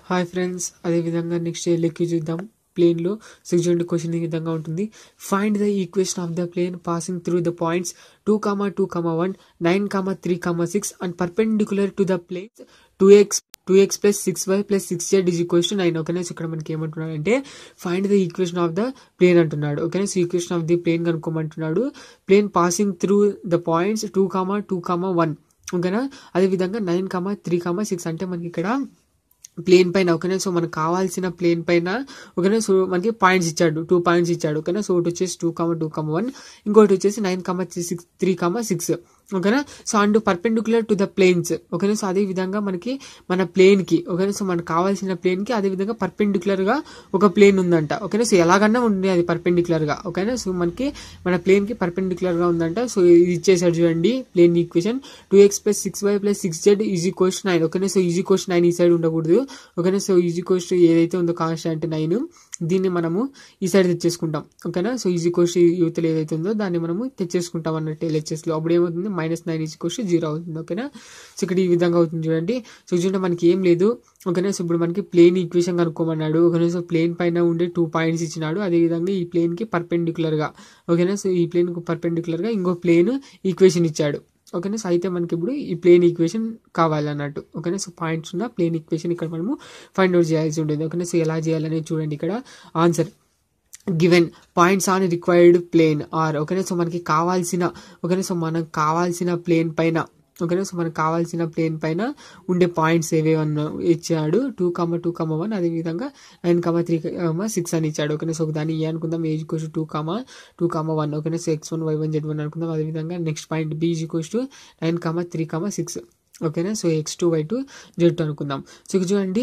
hi friends అదేవిధంగా next లెక్కి చూద్దాం ప్లేన్లో సిక్స్ చూడండి క్వశ్చన్ ఈ విధంగా ఉంటుంది find the equation of the plane passing through the points two comma two comma one nine comma three comma six and perpendicular to the planes two x two X plus six why plus six z is equation nine ఓకేనా so ఇక్కడ మనకి ఏమంటున్నాడు అంటే find the equation of the plane అంటున్నాడు ఓకేనా so equation of the plane కనుక్కోమంటున్నాడు plane passing through the points two comma two comma one ఓకేనా అదేవిధంగా nine comma three comma six అంటే మనకి ఇక్కడ ప్లేన్ పైన ఓకేనా సో మనకు కావాల్సిన ప్లేన్ పైన ఓకేనా సో మనకి పాయింట్స్ ఇచ్చాడు టూ పాయింట్స్ ఇచ్చాడు ఓకేనా సో ఒకటి వచ్చేసి two comma two comma one ఇంకోటి వచ్చేసి nine comma six three comma six ఓకేనా so and perpendicular to the planes ఓకేనా సో అదే విధంగా మనకి మన ప్లేన్ కి ఓకేనా సో మనకు కావాల్సిన ప్లేన్ కి అదే విధంగా పర్పెండిక్యులర్ గా ఒక ప్లేన్ ఉందంట ఓకేనా సో ఎలాగన్నా ఉంది అది పర్పెండిక్యులర్ గా ఓకేనా సో మనకి మన ప్లేన్ కి పర్పెండిక్యులర్ గా ఉందంట సో ఇది ఇచ్చేసాడు చూడండి plane equation two X plus six why plus six z easy question nine ఓకేనా సో ఈజీ క్వశ్చన్ నైన్ ఈ సైడ్ ఉండకూడదు ఓకేనా సో ఈజీ క్వశ్చన్ ఏదైతే ఉందో కాన్స్టాంట్ నైన్ దీన్ని మనము ఈ సైడ్ తెచ్చేసుకుంటాం ఓకేనా సో ఈజీ క్వశ్చన్ యూతలు ఏదైతే ఉందో దాన్ని మనము తెచ్చేసుకుంటాం అన్నట్టు LHS లో అప్పుడు ఏమవుతుంది minus nine easy question zero అవుతుంది ఓకేనా సో ఇక్కడ ఈ విధంగా అవుతుంది చూడండి సో చూడండి మనకి ఏం లేదు ఓకేనా సో ఇప్పుడు మనకి ప్లేన్ ఈక్వేషన్ కనుక్కోమన్నాడు ఓకేనా సో ప్లేన్ పైన ఉండే టూ పాయింట్స్ ఇచ్చినాడు అదేవిధంగా ఈ ప్లేన్ కి పర్పెండిక్యులర్ గా ఓకేనా సో ఈ ప్లేన్ కు పర్పెండిక్యులర్ గా ఇంకో ప్లేన్ ఈక్వేషన్ ఇచ్చాడు ఓకేనా సో అయితే మనకి ఇప్పుడు ఈ ప్లేన్ ఈక్వేషన్ కావాలన్నట్టు ఓకేనా సో పాయింట్స్ ఉన్న ప్లేన్ ఈక్వేషన్ ఇక్కడ మనము ఫైండ్ అవుట్ చేయాల్సి ఉంటుంది ఓకేనా సో ఎలా చేయాలనేది చూడండి ఇక్కడ answer given points on required plane are ఓకేనా సో మనకి కావాల్సిన ఓకేనా సో మనకు కావాల్సిన ప్లేన్ పైన ఓకేనా సో మనకు కావాల్సిన ప్లేన్ పైన ఉండే పాయింట్స్ ఏవేవన్నా ఇచ్చాడు two comma two comma one అదేవిధంగా nine comma three comma six అని ఇచ్చాడు ఓకేనా సో దాన్ని ఏ అనుకుందాం is equals two comma two comma one ఓకేనా so x one y one z one అనుకుందాం అదేవిధంగా next point B is equals to nine comma three comma six ఓకేనా so x two y two z two అనుకుందాం so ఇక చూడండి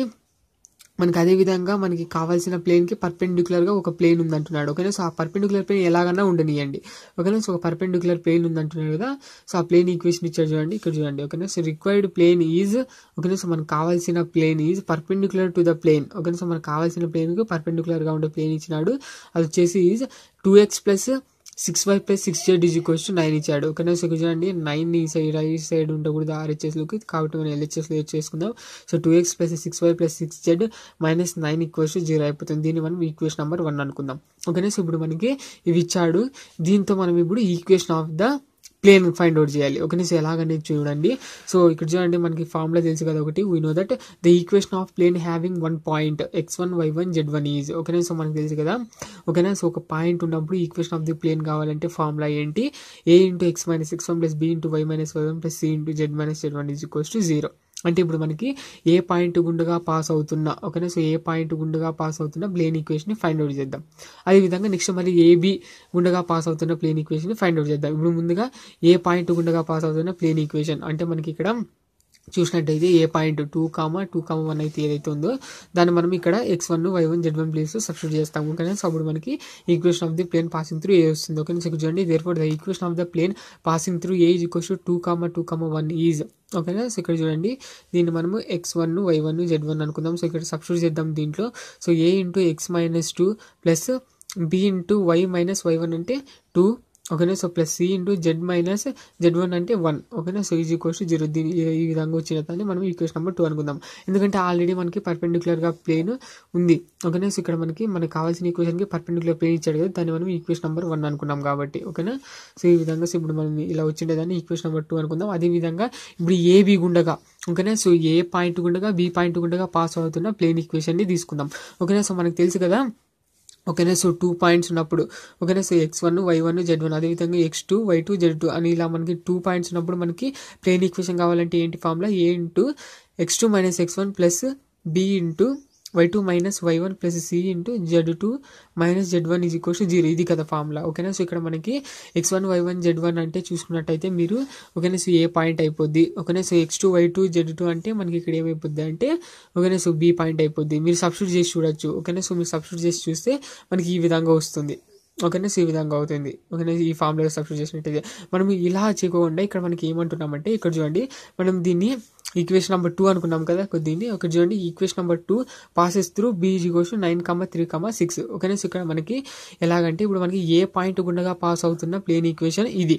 మనకి అదే విధంగా మనకి కావాల్సిన ప్లేన్ కి పర్పెండిక్యులర్ గా ఒక ప్లేన్ ఉంది అంటున్నాడు ఓకేనా సో ఆ పర్పెండిక్యులర్ ప్లేన్ ఎలాగన్నా ఉండనియండి ఓకేనా సో ఒక పర్పెండిక్యులర్ ప్లేన్ ఉంది అంటున్నాడు కదా సో ఆ ప్లేన్ ఈక్వేషన్ ఇచ్చాడు చూడండి ఇక్కడ చూడండి ఓకేనా సో రిక్వైర్డ్ ప్లేన్ ఈజ్ ఓకేనా సో మనకు కావాల్సిన plane is perpendicular to the plane ఓకేనా సో మనకు కావాల్సిన ప్లేన్ కి పర్పెండిక్యులర్ గా ఉండే ప్లేన్ ఇచ్చినాడు అది వచ్చేసి is two X plus six why plus six z is equals to nine ఇచ్చాడు ఓకేనా సో ఇక్కడ చూడండి నైన్ ఈ సైడ్ రైట్ సైడ్ ఉండకూడదు ఆర్హెచ్ఎస్లోకి కాబట్టి మనం ఎల్హెచ్ఎస్లో యూజ్ చేసుకుందాం so two X plus six why plus six Z minus nine equals to zero అయిపోతుంది దీన్ని మనం ఈక్వేషన్ నెంబర్ వన్ అనుకుందాం ఓకేనా సో ఇప్పుడు మనకి ఇవి ఇచ్చాడు దీంతో మనం ఇప్పుడు equation of the plane find out చేయాలి ఓకే సో ఎలాగనేది చూడండి సో ఇక్కడ చూడండి మనకి ఫార్ములా తెలుసు కదా ఒకటి we know that the equation of plane having one point x one y one z one is ఓకేనా సో మనకు తెలుసు కదా ఓకేనా సో ఒక పాయింట్ ఉన్నప్పుడు ఈక్వేషన్ ఆఫ్ ది ప్లేన్ కావాలంటే ఫార్ములా ఏంటి a into X minus X one plus B into why minus why one plus C into Z minus Z one is equals to zero అంటే ఇప్పుడు మనకి A point గుండుగా pass అవుతున్నా ఓకేనా so A point గుండుగా pass అవుతున్న plane equation find out చేద్దాం అదేవిధంగా నెక్స్ట్ మళ్ళీ ఏబి గుండగా పాస్ అవుతున్న ప్లేన్ ఈక్వేషన్ ఫైండ్ అవుట్ చేద్దాం ఇప్పుడు ముందుగా ఏ పాయింట్ గుండగా పాస్ అవుతున్న ప్లేన్ ఈక్వేషన్ అంటే మనకి ఇక్కడ చూసినట్టయితే A point two comma two comma one అయితే ఏదైతే ఉందో దాన్ని మనం ఇక్కడ X one y one z one place substitute చేస్తాము ఓకేనా సో అప్పుడు మనకి equation of the plane passing through A వస్తుంది ఓకే సో చూడండి therefore the equation of the plane passing through A is equals to two comma two comma one is ఓకేనా so ఇక్కడ చూడండి దీన్ని మనము x one y one z one అనుకుందాం so ఇక్కడ substitute చేద్దాం దీంట్లో so a into X minus two plus B into why minus why one అంటే టూ ఓకేనా so plus C into Z minus Z one అంటే వన్ ఓకేనా so is equals zero దీని ఈ విధంగా వచ్చిన దాన్ని మనం ఈక్వేషన్ నెంబర్ టూ అనుకుందాం ఎందుకంటే ఆల్రెడీ మనకి పర్పెండిక్యులర్ గా ప్లేన్ ఉంది ఓకేనా సో ఇక్కడ మనకి మనకి కావాల్సిన ఈక్వేషన్ కి పర్పెండిక్యులర్ ప్లేన్ ఇచ్చాడు కదా దాన్ని మనం ఈక్వేషన్ నెంబర్ వన్ అనుకున్నాం కాబట్టి ఓకేనా సో ఈ విధంగా సో ఇప్పుడు మనం ఇలా వచ్చిండేదాన్ని ఈక్వేషన్ నెంబర్ టూ అనుకుందాం అదే విధంగా ఇప్పుడు ఏ బి గుండగా ఓకేనా సో ఏ పాయింట్ గుండగా బి పాయింట్ గుండగా పాస్ అవుతున్న ప్లేన్ ఈక్వేషన్ ని తీసుకుందాం ఓకేనా సో మనకు తెలుసు కదా ఓకేనా సో టూ పాయింట్స్ ఉన్నప్పుడు ఓకేనా so x one y one z one అదేవిధంగా x two y two z two అని ఇలా మనకి టూ పాయింట్స్ ఉన్నప్పుడు మనకి ప్లేన్ ఈక్వేషన్ కావాలంటే ఏంటి formula a into x two minus X one plus B into y two minus why one plus C into z two minus Z one is equals zero ఇది కదా formula ఓకేనా so ఇక్కడ మనకి x one y one z one అంటే చూసుకున్నట్టయితే మీరు ఓకేనా so A point అయిపోద్ది ఓకేనా so x two y two z two అంటే మనకి ఇక్కడ ఏమైపోద్ది అంటే ఓకేనా సో బి పాయింట్ అయిపోద్ది మీరు సబ్స్టిట్యూట్ చేసి చూడొచ్చు ఓకేనా సో మీరు సబ్స్టిట్యూట్ చేసి చూస్తే మనకి ఈ విధంగా వస్తుంది ఓకేనా సో ఈ విధంగా అవుతుంది ఓకేనా ఈ ఫార్ములా సబ్స్టిట్యూట్ చేసినట్టయితే మనం ఇలా చేయకుండా ఇక్కడ మనకి ఏమంటున్నామంటే ఇక్కడ చూడండి మనం దీన్ని ఈక్వేషన్ నెంబర్ టూ అనుకున్నాం కదా దీన్ని ఒకటి చూడండి equation number two passes through బీజీ కోసం nine comma three comma six ఓకేనా సో ఇక్కడ మనకి ఎలాగంటే ఇప్పుడు మనకి ఏ పాయింట్ గుండగా పాస్ అవుతున్న ప్లేన్ ఈక్వేషన్ ఇది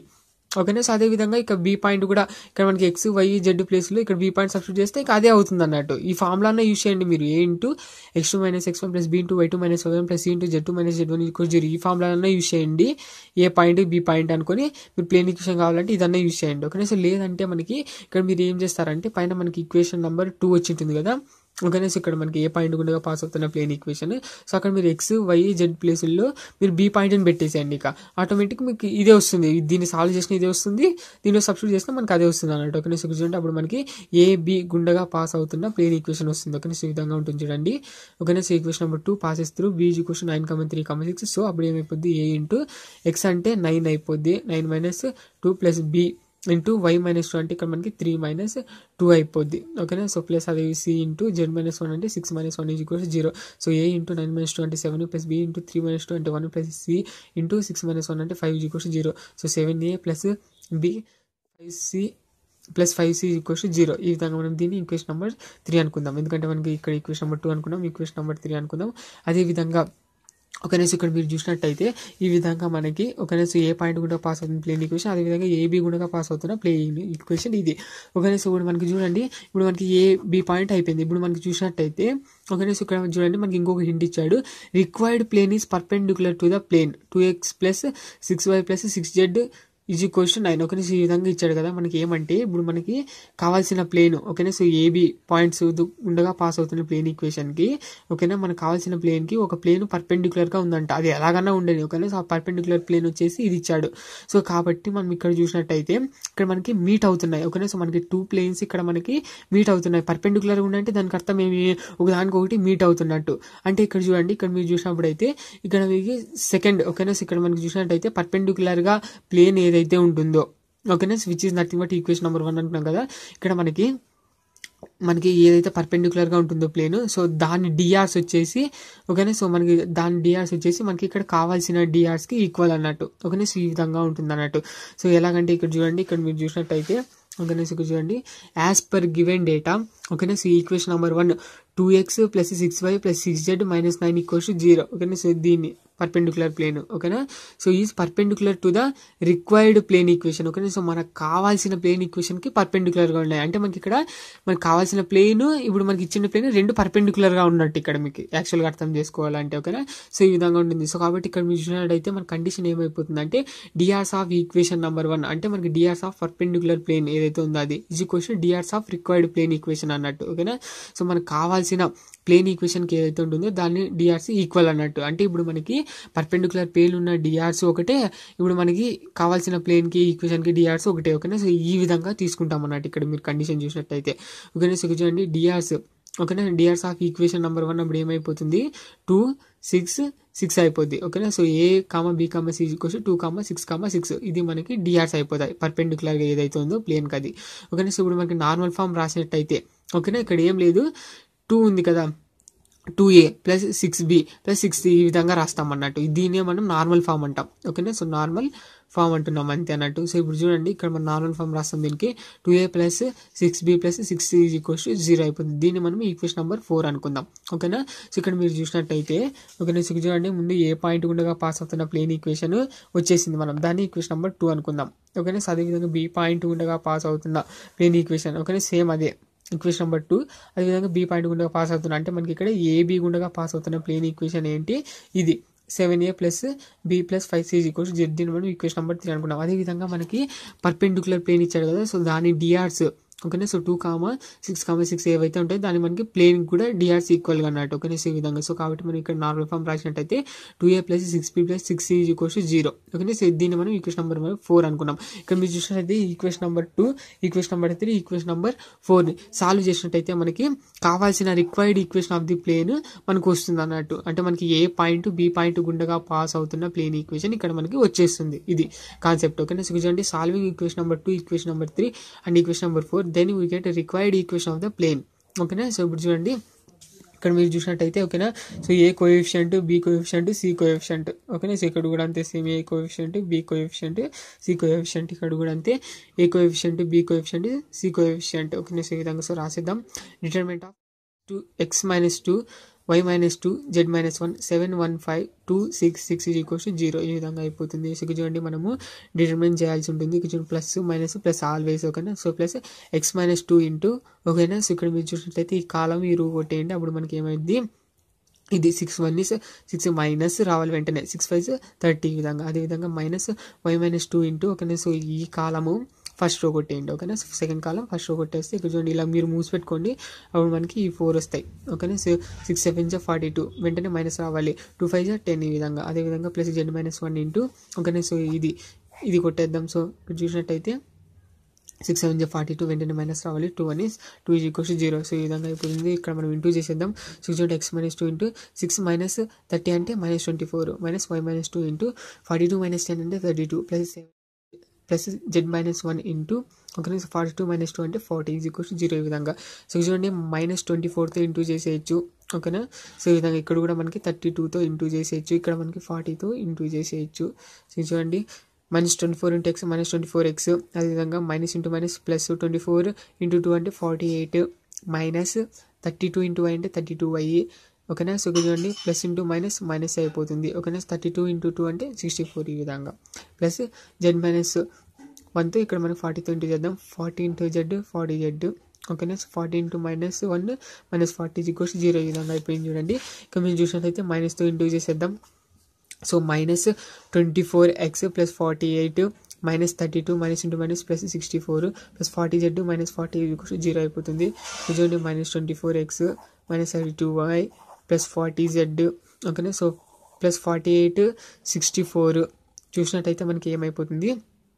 ఓకేనా సో అదే విధంగా ఇక్కడ బి పాయింట్ కూడా ఇక్కడ మనకి ఎక్స్ వై జెడ్ ప్లేస్లో ఇక్కడ బి పాయింట్ సబ్స్టిట్యూట్ చేస్తే ఇక అదే అవుతుంది అన్నట్టు ఈ ఫార్ములానే యూస్ చేయండి మీరు a into x two minus X one plus B into y two minus why one plus C into z two minus Z one equal zero ఈ ఫార్ములానే యూస్ చేయండి ఏ పాయింట్ బి పాయింట్ అనుకొని మీరు ప్లేన్ ఈక్వేషన్ కావాలంటే ఇదన్నా use చేయండి ఓకేనా so లేదంటే మనకి ఇక్కడ మీరు ఏం చేస్తారంటే పైన మనకి ఈక్వేషన్ నెంబర్ టూ వచ్చి ఉంటుంది కదా ఓకేనా సో ఇక్కడ మనకి ఏ పాయింట్ గుండగా పాస్ అవుతున్న ప్లేన్ ఈక్వేషన్ సో అక్కడ మీరు ఎక్స్ వై జెడ్ ప్లేసుల్లో మీరు బి పాయింట్ని పెట్టేసేయండి ఇక ఆటోమేటిక్ మీకు ఇదే వస్తుంది దీన్ని సాల్వ్ చేసిన ఇదే వస్తుంది దీనిలో సబ్స్టిట్యూట్ చేస్తే మనకి అదే వస్తుంది అన్నట్టు ఓకేనా సో చూడండి అప్పుడు మనకి ఏ బి గుండగా పాస్ అవుతున్న ప్లేన్ ఈక్వేషన్ వస్తుంది ఓకేనా సో ఈ విధంగా ఉంటుంది చూడండి ఓకేనా so equation number two pass చేస్తారు B equation nine comma three comma six so అప్పుడు ఏమైపోద్ది ఏ ఇంటూ ఎక్స్ అంటే నైన్ అయిపోద్ది nine minus two plus B into why minus two అంటే ఇక్కడ మనకి త్రీ మైనస్ టూ అయిపోద్ది ఓకేనా సో ప్లస్ అది c into Z minus one అంటే six minus one is equal zero so a into nine minus two అంటే seven plus B into three minus two అంటే one plus C into six minus one అంటే five is equal zero so seven A plus b five c plus five c equals zero ఈ విధంగా మనం దీన్ని equation number three అనుకుందాం ఎందుకంటే మనకి ఇక్కడ ఈక్వేషన్ నెంబర్ టూ అనుకున్నాం ఈక్వేషన్ నెంబర్ త్రీ అనుకుందాం అదేవిధంగా ఒకనేసి ఇక్కడ మీరు చూసినట్టయితే ఈ విధంగా మనకి ఒకనేసి ఏ పాయింట్ కూడా పాస్ అవుతుంది ప్లేన్ ఈక్వేషన్ అదేవిధంగా ఏ బి కూడా పాస్ అవుతున్న ప్లేన్ ఈక్వేషన్ ఇది ఒకనేసి ఇప్పుడు మనకి చూడండి ఇప్పుడు మనకి ఏ బి పాయింట్ అయిపోయింది ఇప్పుడు మనకి చూసినట్టయితే ఒకనేసి ఇక్కడ చూడండి మనకి ఇంకొక హింట్ ఇచ్చాడు required plane is perpendicular to the plane two X plus six why plus six z is equals to nine ఓకేనా సో ఈ విధంగా ఇచ్చాడు కదా మనకి ఏమంటే ఇప్పుడు మనకి కావాల్సిన ప్లేన్ ఓకేనా సో ఏబి పాయింట్స్ ఉండగా పాస్ అవుతున్న ప్లేన్ ఈక్వేషన్కి ఓకేనా మనకు కావాల్సిన ప్లేన్కి ఒక ప్లేన్ పర్పెండిక్యులర్గా ఉందంట అది ఎలాగన్నా ఉండేది ఓకేనా సో ఆ పర్పెండిక్యులర్ ప్లేన్ వచ్చేసి ఇది ఇచ్చాడు సో కాబట్టి మనం ఇక్కడ చూసినట్టయితే ఇక్కడ మనకి మీట్ అవుతున్నాయి ఓకేనా సో మనకి టూ ప్లేన్స్ ఇక్కడ మనకి మీట్ అవుతున్నాయి పర్పెండిక్యులర్గా ఉండంటే దానికి అర్థం ఏమి ఒక దానికి ఒకటి మీట్ అవుతున్నట్టు అంటే ఇక్కడ చూడండి ఇక్కడ మీరు చూసినప్పుడు అయితే ఇక్కడ మీకు సెకండ్ ఓకేనా సో ఇక్కడ మనకి చూసినట్టయితే పర్పెండిక్యులర్గా ప్లేన్ ఏదైతే ఉంటుందో ఓకేనా which is nothing but equation number one అంటున్నాం కదా ఇక్కడ మనకి మనకి ఏదైతే పర్పెండిక్యులర్గా ఉంటుందో ప్లేన్ సో దాని డిఆర్స్ వచ్చేసి ఓకేనా సో మనకి దాని డిఆర్స్ వచ్చేసి మనకి ఇక్కడ కావాల్సిన డిఆర్స్కి ఈక్వల్ అన్నట్టు ఓకేనా సో ఈ విధంగా ఉంటుంది అన్నట్టు సో ఎలాగంటే ఇక్కడ చూడండి ఇక్కడ మీరు చూసినట్టయితే ఓకేనా సో ఇక్కడ చూడండి యాజ్ పర్ గివెన్ డేటా ఓకేనా so equation number one two X plus six why plus six Z minus nine equals zero ఓకేనా సో దీన్ని పర్పెండిక్యులర్ ప్లేన్ ఓకేనా so is perpendicular to the required plane equation ఓకేనా so మనకు కావాల్సిన plane ఈక్వేషన్కి పర్పెండిక్యులర్గా ఉన్నాయి అంటే మనకి ఇక్కడ మనకు కావాల్సిన ప్లేన్ ఇప్పుడు మనకి ఇచ్చిన ప్లేన్ రెండు పర్పెండిక్యులర్గా ఉన్నట్టు ఇక్కడ మీకు యాక్చువల్గా అర్థం చేసుకోవాలంటే ఓకేనా సో ఈ విధంగా ఉంటుంది సో కాబట్టి ఇక్కడ మీరు చూసినట్టయితే మన కండిషన్ ఏమైపోతుంది అంటే DRs of equation number one అంటే మనకి డిఆర్స్ ఆఫ్ పర్పెండిక్యులర్ ప్లేన్ ఏదైతే ఉందో అది is equation DRs of required plane equation అన్నట్టు ఓకేనా సో మనకు కావాల్సిన ప్లేన్ ఈక్వేషన్కి ఏదైతే ఉంటుందో దాన్ని డిఆర్స్ ఈక్వల్ అన్నట్టు అంటే ఇప్పుడు మనకి పర్పెండిక్యులర్ ప్లేన్ ఉన్న డిఆర్స్ ఒకటే ఇప్పుడు మనకి కావాల్సిన ప్లేన్కి ఈక్వేషన్కి డిఆర్స్ ఒకటే ఓకేనా సో ఈ విధంగా తీసుకుంటాం అన్నట్టు ఇక్కడ మీరు కండిషన్ చూసినట్టయితే ఓకేనా సో చూడండి డిఆర్స్ ఓకేనా DRs of equation number one అప్పుడు ఏమైపోతుంది టూ సిక్స్ సిక్స్ అయిపోద్ది ఓకేనా so a comma b comma c equals two comma six comma six ఇది మనకి డిఆర్స్ అయిపోతాయి పర్పెండిక్యులర్గా ఏదైతే ఉందో ప్లేన్కి అది ఓకేనా సో ఇప్పుడు మనకి నార్మల్ ఫామ్ రాసినట్టయితే ఓకేనా ఇక్కడ ఏం లేదు టూ ఉంది కదా టూ ఏ plus six B plus six ఈ విధంగా రాస్తాం అన్నట్టు దీన్నే మనం నార్మల్ ఫామ్ అంటాం ఓకేనా సో నార్మల్ ఫామ్ అంటున్నాం అంతే అన్నట్టు సో ఇప్పుడు చూడండి ఇక్కడ మనం నార్మల్ ఫామ్ రాస్తాం దీనికి two A plus six B plus six is equals to zero అయిపోతుంది దీన్ని మనం ఈక్వేషన్ నెంబర్ ఫోర్ అనుకుందాం ఓకేనా సో ఇక్కడ మీరు చూసినట్టయితే ఓకేనా సో చూడండి ముందు ఏ పాయింట్ ఉండగా పాస్ అవుతున్న ప్లేన్ ఈక్వేషన్ వచ్చేసింది మనం దాన్ని ఈక్వేషన్ నెంబర్ టూ అనుకుందాం ఓకేనా సో అదేవిధంగా బి పాయింట్ ఉండగా పాస్ అవుతున్న ప్లేన్ ఈక్వేషన్ ఓకేనా సేమ్ అదే ఈక్వేషన్ నెంబర్ టూ అదేవిధంగా బి పాయింట్ గుండగా పాస్ అవుతున్నా అంటే మనకి ఇక్కడ ఏబి గుండగా పాస్ అవుతున్న ప్లేన్ ఈక్వేషన్ ఏంటి ఇది సెవెన్ ఏ plus B plus five c equals z దీని మనం ఈక్వేషన్ నెంబర్ త్రీ అనుకున్నాం అదేవిధంగా మనకి పర్పెండిక్యులర్ ప్లేన్ ఇచ్చాడు కదా సో దాని డిఆర్స్ ఓకేనా so two comma six comma six ఏవైతే ఉంటాయో దాన్ని మనకి ప్లేన్ కూడా డిఆర్స్ ఈక్వల్గా అన్నట్టు ఓకేనా ఈ విధంగా సో కాబట్టి మనం ఇక్కడ నార్మల్ ఫామ్ రాసినట్టయితే two A plus six B plus six is equals zero ఓకేనా సో దీన్ని మనం ఈక్వేషన్ నెంబర్ ఫోర్ అనుకున్నాం ఇక్కడ మీరు చూసినట్టయితే equation number two equation number three equation number ఫోర్ని సాల్వ్ చేసినట్టయితే మనకి కావాల్సిన required equation of the plane మనకు వస్తుంది అన్నట్టు అంటే మనకి ఏ పాయింట్ బి పాయింట్ గుండగా పాస్ అవుతున్న ప్లేన్ ఈక్వేషన్ ఇక్కడ మనకి వచ్చేస్తుంది ఇది కాన్సెప్ట్ ఓకేనా సో చూడండి solving equation number two equation number three and equation number four then we get required equation of the plane ఓకేనా సో ఇప్పుడు చూడండి ఇక్కడ మీరు చూసినట్టయితే ఓకేనా so a coefficient b coefficient c coefficient ఓకేనా సో ఇక్కడ కూడా అంతే same a coefficient b coefficient c coefficient ఇక్కడ కూడా అంతే a coefficient b coefficient c coefficient ఓకేనా సో ఈ విధంగా సో రాసేద్దాం determinant of two x minus two y minus two z minus one seven one five two six six is equals to zero ఈ విధంగా అయిపోతుంది సో ఇక్కడ చూడండి మనము డిటర్మిన్ చేయాల్సి ఉంటుంది ఇక్కడ చూడండి ప్లస్ మైనస్ ప్లస్ ఆల్వేస్ ఓకేనా so plus x minus two into ఓకేనా సో ఇక్కడ మీరు చూసినట్లయితే ఈ కాలం ఈ రూ కొట్టేయండి అప్పుడు మనకి ఏమైంది ఇది six one is six minus రావాలి వెంటనే సిక్స్ ఫైవ్ థర్టీ ఈ విధంగా అదేవిధంగా minus y minus two into ఓకేనా సో ఈ కాలము ఫస్ట్ రో కొట్టేయండి ఓకేనా సెకండ్ కాలం ఫస్ట్ రో కొట్టేస్తే ఇక్కడ చూడండి ఇలా మీరు మూసి పెట్టుకోండి అప్పుడు మనకి ఈ ఫోర్ వస్తాయి ఓకేనా సో సిక్స్ సెవెన్ జా ఫార్టీ టూ వెంటనే మైనస్ రావాలి టూ ఫైవ్ జా టెన్ ఈ విధంగా అదేవిధంగా plus Z minus one into ఓకేనా సో ఇది ఇది కొట్టేద్దాం సో ఇక్కడ చూసినట్టయితే సిక్స్ సెవెన్ జా ఫార్టీ టూ వెంటనే మైనస్ రావాలి టూ అని two is equals zero so ఈ విధంగా అయిపోతుంది ఇక్కడ మనం ఇంటూ చేసేద్దాం సిక్స్ జోట్ x minus two into six minus thirty అంటే minus twenty four minus y minus two into forty two minus ten అంటే thirty two plus seven plus Z minus one into okay forty two minus two అంటే forty is equals zero ఈ విధంగా so చూడండి minus twenty ఫోర్తో into చేసేయచ్చు ఓకేనా so ఈ విధంగా ఇక్కడ కూడా మనకి థర్టీ టూతో ఇంటూ చేసేయచ్చు ఇక్కడ మనకి ఫార్టీతో ఇంటూ చేసేయచ్చు సో చూడండి minus twenty four into X minus twenty four X అదేవిధంగా minus into minus plus twenty four into two అంటే forty eight minus thirty two into Y అంటే థర్టీ టూ వై ఓకేనా సో ఇక్కడ చూడండి ప్లస్ ఇంటూ మైనస్ మైనస్ అయిపోతుంది ఓకేనా thirty two into two అంటే sixty four ఈ విధంగా ప్లస్ జెడ్ మైనస్ వన్తో ఇక్కడ మనం ఫార్టీతో ఇంటూ చేద్దాం forty into Z forty Z ఓకేనా forty into minus one minus forty equals zero ఈ విధంగా అయిపోయింది చూడండి ఇక్కడ మీరు చూసినట్లయితే మైనస్తో ఇంటూ చేసేద్దాం so minus twenty four X plus forty eight minus thirty two minus into minus plus sixty four plus forty Z minus forty zero అయిపోతుంది చూడండి minus twenty four X minus thirty two Y plus forty Z ఓకేనా so plus forty eight sixty four చూసినట్టయితే మనకి ఏమైపోతుంది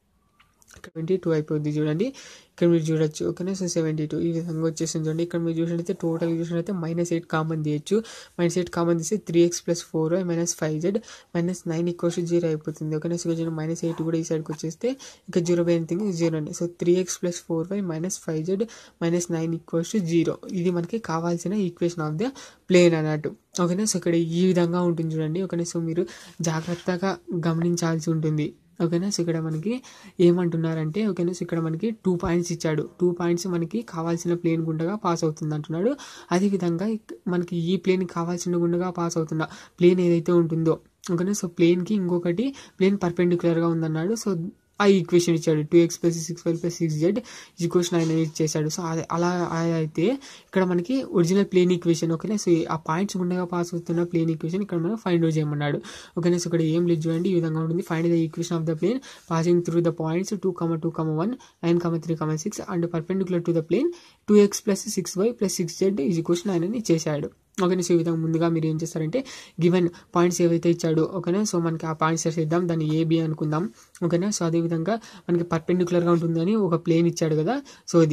twenty two అయిపోద్ది చూడండి ఇక్కడ మీరు చూడొచ్చు ఓకేనా సో సెవెంటీ టూ ఈ విధంగా వచ్చేసింది చూడండి ఇక్కడ మీరు చూసినట్టయితే టోటల్ చూసినట్టయితే మైనస్ ఎయిట్ కామన్ తీయచ్చు మైనస్ ఎయిట్ కామన్ తీస్తే three X plus four minus five Z minus nine equals zero అయిపోతుంది ఓకేనా సో ఇక్కడ మైనస్ ఎయిట్ కూడా ఈ సైడ్కి వచ్చేస్తే ఇక జీరో బై ఎనిథింగ్ జీరో అండి so three X plus four Y minus five Z minus nine equals zero ఇది మనకి కావాల్సిన ఈక్వేషన్ ఆఫ్ ద ప్లేన్ అన్నట్టు ఓకేనా సో ఇక్కడ ఈ విధంగా ఉంటుంది చూడండి ఓకేనా సో మీరు జాగ్రత్తగా గమనించాల్సి ఉంటుంది ఓకేనా సో ఇక్కడ మనకి ఏమంటున్నారంటే ఓకేనా సో ఇక్కడ మనకి టూ పాయింట్స్ ఇచ్చాడు టూ పాయింట్స్ మనకి కావాల్సిన ప్లేన్ గుండగా పాస్ అవుతుంది అంటున్నాడు అదేవిధంగా మనకి ఈ ప్లేన్ కావాల్సిన గుండగా పాస్ అవుతున్న ప్లేన్ ఏదైతే ఉంటుందో ఓకేనా సో ప్లేన్కి ఇంకొకటి ప్లేన్ పర్పెండిక్యులర్గా ఉందన్నాడు సో ఆ ఈక్వేషన్ ఇచ్చాడు two X plus six five plus six Z equation ఆయన ఇచ్చేసాడు సో అది అలా అయితే ఇక్కడ మనకి ఒరిజినల్ ప్లేన్ ఈక్వేషన్ ఓకేనా సో ఆ పాయింట్స్ గుండగా పాస్ అవుతున్న ప్లేన్ ఈక్వేషన్ ఇక్కడ మనం ఫైండ్ అవుట్ చేయమన్నాడు ఓకేనా సో ఇక్కడ ఏం లేదు చూడండి ఈ విధంగా ఉంటుంది find the equation of the plane passing through the points two comma two comma one nine comma three comma six and perpendicular to the plane two X plus six why plus six Z ఈ equation ఆయన ఇచ్చేసాడు ఓకేనా so ఈ విధంగా ముందుగా మీరు ఏం చేస్తారంటే గివెన్ పాయింట్స్ ఏవైతే ఇచ్చాడో ఓకేనా సో మనకి ఆ పాయింట్స్ చేద్దాం దాన్ని ఏబి అనుకుందాం ఓకేనా సో అదేవిధంగా మనకి పర్పెండిక్యులర్గా ఉంటుందని ఒక ప్లేన్ ఇచ్చాడు కదా సో ఇది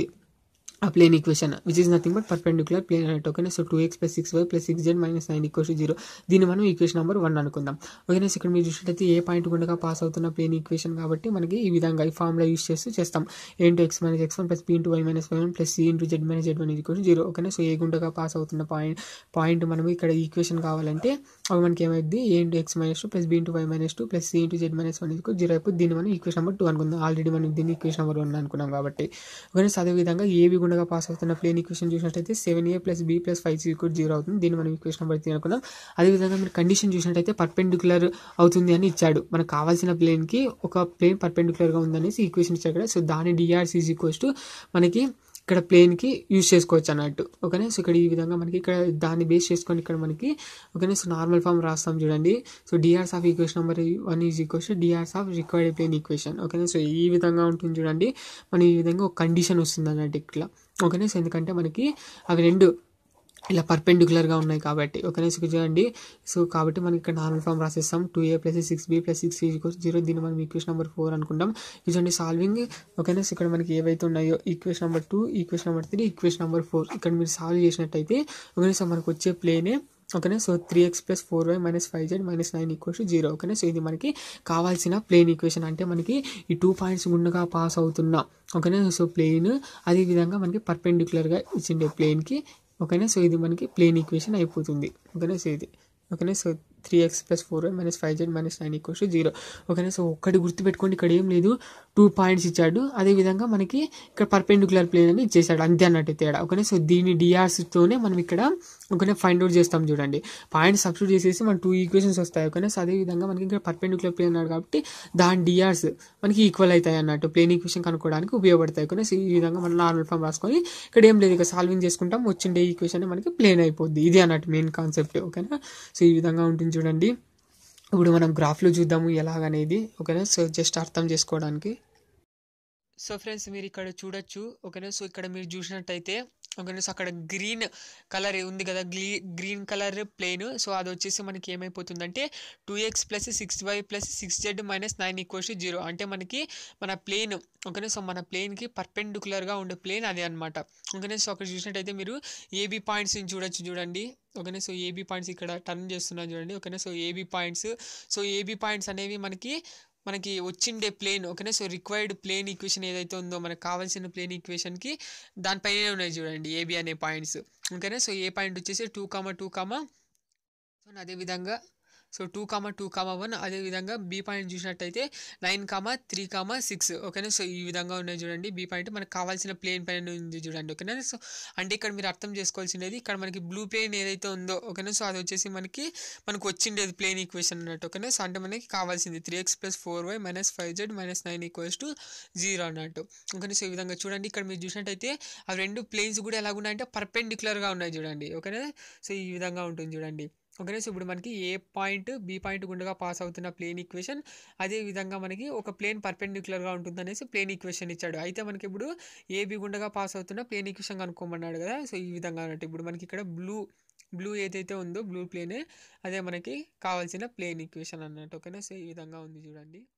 ఆ plane equation which is nothing but perpendicular plane అన్నట్టు ఓకేనా so two X plus six why plus six Z minus nine equals zero దీన్ని మనం ఈక్వేషన్ నెంబర్ వన్ అనుకుందాం ఓకేనా ఇక్కడ మీరు చూసినట్లయితే ఏ పాయింట్ గుండగా పాస్ అవుతున్న ప్లేన్ ఈక్వేషన్ కాబట్టి మనకి ఈ విధంగా ఈ ఫార్ములా యూస్ చేస్తూ చేస్తాం A into X minus X one plus B into why minus why one plus C into Z minus Z one equals zero ఓకేనా సో ఏ గుండగా పాస్ అవుతున్న పాయింట్ పాయింట్ మనం ఇక్కడ ఈక్వేషన్ కావాలంటే అవి మనకి ఏమైంది A into X minus two plus B into why minus two plus C into Z minus one equal zero అయిపోయి దీన్ని మనం ఈక్వేషన్ నెంబర్ టూ అనుకుందాం ఆల్రెడీ మనం దీన్ని ఈక్వేషన్ నెంబర్ వన్ అనుకున్నాం కాబట్టి ఓకేనా సో అదేవిధంగా ఏబి గుండగా పాస్ అవుతున్న ప్లేన్ ఈక్వేషన్ చూసినట్టయితే సెవెన్ ఏ plus B plus five C equal zero అవుతుంది దీన్ని మనం ఈక్వేషన్ నెంబర్ త్రీ అనుకుందాం అదేవిధంగా మీరు కండిషన్ చూసినట్టయితే పర్పెండిక్యులర్ అవుతుంది అని ఇచ్చాడు మనకు కావాల్సిన ప్లేన్కి ఒక ప్లేన్ పర్పెండిక్యులర్గా ఉందనేసి ఈక్వేషన్ ఇచ్చాడు కదా సో దాని డిఆర్స్ ఈజ్ ఈక్వల్స్ టు మనకి ఇక్కడ ప్లేన్కి యూజ్ చేసుకోవచ్చు అన్నట్టు ఓకేనా సో ఇక్కడ ఈ విధంగా మనకి ఇక్కడ దాన్ని బేస్ చేసుకొని ఇక్కడ మనకి ఓకేనా సో నార్మల్ ఫామ్ రాస్తాం చూడండి so DRs of equation number one is equals DRs of required plane equation ఓకేనా సో ఈ విధంగా ఉంటుంది చూడండి మనం ఈ విధంగా ఒక కండిషన్ వస్తుంది అన్నట్టు ఇట్లా ఓకేనా సో ఎందుకంటే మనకి అవి రెండు ఇలా పర్పెండిక్యులర్గా ఉన్నాయి కాబట్టి ఓకేనా సో చూడండి సో కాబట్టి మనకి ఇక్కడ నార్మల్ ఫామ్ రాసేస్తాం టూ ఏ plus six B plus six equals zero దీన్ని మనం ఈక్వేషన్ నెంబర్ ఫోర్ అనుకుంటాం చూడండి సాల్వింగ్ ఓకేనా సో ఇక్కడ మనకి ఏవైతే ఉన్నాయో equation number two equation number three equation number four ఇక్కడ మీరు సాల్వ్ చేసినట్టయితే ఓకేనా సో మనకు వచ్చే ప్లేనే ఓకేనా so three X plus four Y minus five Z minus nine equals zero ఓకేనా సో ఇది మనకి కావాల్సిన ప్లేన్ ఈక్వేషన్ అంటే మనకి ఈ టూ పాయింట్స్ గుండగా పాస్ అవుతున్నా ఓకేనా సో ప్లేన్ అదేవిధంగా మనకి పర్పెండిక్యులర్గా ఇచ్చిండే ప్లేన్కి ఓకేనా సో ఇది మనకి ప్లేన్ ఈక్వేషన్ అయిపోతుంది ఓకేనా సో ఇది ఓకేనా so three X plus four Y minus five Z minus nine equals to zero ఓకేనా సో ఒక్కటి గుర్తుపెట్టుకోండి ఇక్కడ ఏం లేదు టూ పాయింట్స్ ఇచ్చాడు అదేవిధంగా మనకి ఇక్కడ పర్పెండికులర్ ప్లేన్ అని ఇచ్చేసాడు అంతే అన్నట్టు తేడా ఓకేనా సో దీని డిఆర్స్తోనే మనం ఇక్కడ ఓకేనా ఫైండ్ అవుట్ చేస్తాం చూడండి పాయింట్ సబ్స్టిట్యూట్ చేసేసి మన టూ ఈక్వేషన్స్ వస్తాయి ఓకేనా సో అదేవిధంగా మనకి ఇక్కడ పర్పెండికులర్ ప్లేన్ అన్నాడు కాబట్టి దాని డిఆర్స్ మనకి ఈక్వల్ అవుతాయి అన్నట్టు ప్లేన్ ఈక్వేషన్ కనుక్కోవడానికి ఉపయోగపడతాయి ఓకేనా సో ఈ విధంగా మనం నార్మల్ ఫామ్ రాసుకొని ఇక్కడ ఏం లేదు ఇక సాల్వింగ్ చేసుకుంటాం వచ్చిండే ఈక్వేషన్ మనకి ప్లేన్ అయిపోద్ది ఇది అన్నట్టు మెయిన్ కాన్సెప్ట్ ఓకేనా సో ఈ విధంగా ఉంటుంది చూడండి ఇప్పుడు మనం గ్రాఫ్లో చూద్దాము ఎలాగనేది ఓకేనా సో జస్ట్ అర్థం చేసుకోవడానికి సో ఫ్రెండ్స్ మీరు ఇక్కడ చూడొచ్చు ఓకేనా సో ఇక్కడ మీరు చూసినట్టయితే ఓకేనా సో అక్కడ గ్రీన్ కలర్ ఉంది కదా గ్రీ గ్రీన్ కలర్ ప్లేన్ సో అది వచ్చేసి మనకి ఏమైపోతుందంటే two X plus six why plus six Z minus nine equals zero అంటే మనకి మన ప్లేన్ ఓకేనా సో మన ప్లేన్కి పర్పెండికులర్గా ఉండే ప్లేన్ అదే అనమాట ఓకేనా సో అక్కడ చూసినట్టయితే మీరు ఏబీ పాయింట్స్ని చూడొచ్చు చూడండి ఓకేనా సో ఏబీ పాయింట్స్ ఇక్కడ టర్న్ చేస్తున్నాను చూడండి ఓకేనా so AB points so AB points అనేవి మనకి మనకి వచ్చిండే ప్లేన్ ఓకేనా సో రిక్వైర్డ్ ప్లేన్ ఈక్వేషన్ ఏదైతే ఉందో మనకు కావాల్సిన ప్లేన్ ఈక్వేషన్కి దానిపైనే ఉన్నాయి చూడండి ఏబి అనే పాయింట్స్ ఓకేనా సో ఏ పాయింట్ వచ్చేసి two comma two comma so అదేవిధంగా so two comma two comma one అదేవిధంగా బి పాయింట్ చూసినట్టయితే nine comma three comma six ఓకేనా సో ఈ విధంగా ఉన్నాయి చూడండి బి పాయింట్ మనకు కావాల్సిన ప్లేన్ పైన ఉంది చూడండి ఓకేనా సో అంటే ఇక్కడ మీరు అర్థం చేసుకోవాల్సినది ఇక్కడ మనకి బ్లూ ప్లేన్ ఏదైతే ఉందో ఓకేనా సో అది వచ్చేసి మనకి మనకు వచ్చిండేది ప్లేన్ ఈక్వేషన్ అన్నట్టు ఓకేనా సో అంటే మనకి కావాల్సింది three X plus four Y minus five Z minus nine equals to zero అన్నట్టు ఓకేనా సో ఈ విధంగా చూడండి ఇక్కడ మీరు చూసినట్టయితే ఆ రెండు ప్లేన్స్ కూడా ఎలా ఉన్నాయంటే పర్పెండిక్యులర్గా ఉన్నాయి చూడండి ఓకేనా సో ఈ విధంగా ఉంటుంది చూడండి ఓకేనా సో ఇప్పుడు మనకి ఏ పాయింట్ బి పాయింట్ గుండగా పాస్ అవుతున్న ప్లేన్ ఈక్వేషన్ అదే విధంగా మనకి ఒక ప్లేన్ పర్పెండిక్యులర్గా ఉంటుంది అనేసి ప్లేన్ ఈక్వేషన్ ఇచ్చాడు అయితే మనకి ఇప్పుడు ఏబి గుండగా పాస్ అవుతున్న ప్లేన్ ఈక్వేషన్ కనుక్కోమన్నాడు కదా సో ఈ విధంగా అన్నట్టు ఇప్పుడు మనకి ఇక్కడ బ్లూ బ్లూ ఏదైతే ఉందో బ్లూ ప్లేనే అదే మనకి కావాల్సిన ప్లేన్ ఈక్వేషన్ అన్నట్టు ఓకేనా సో ఈ విధంగా ఉంది చూడండి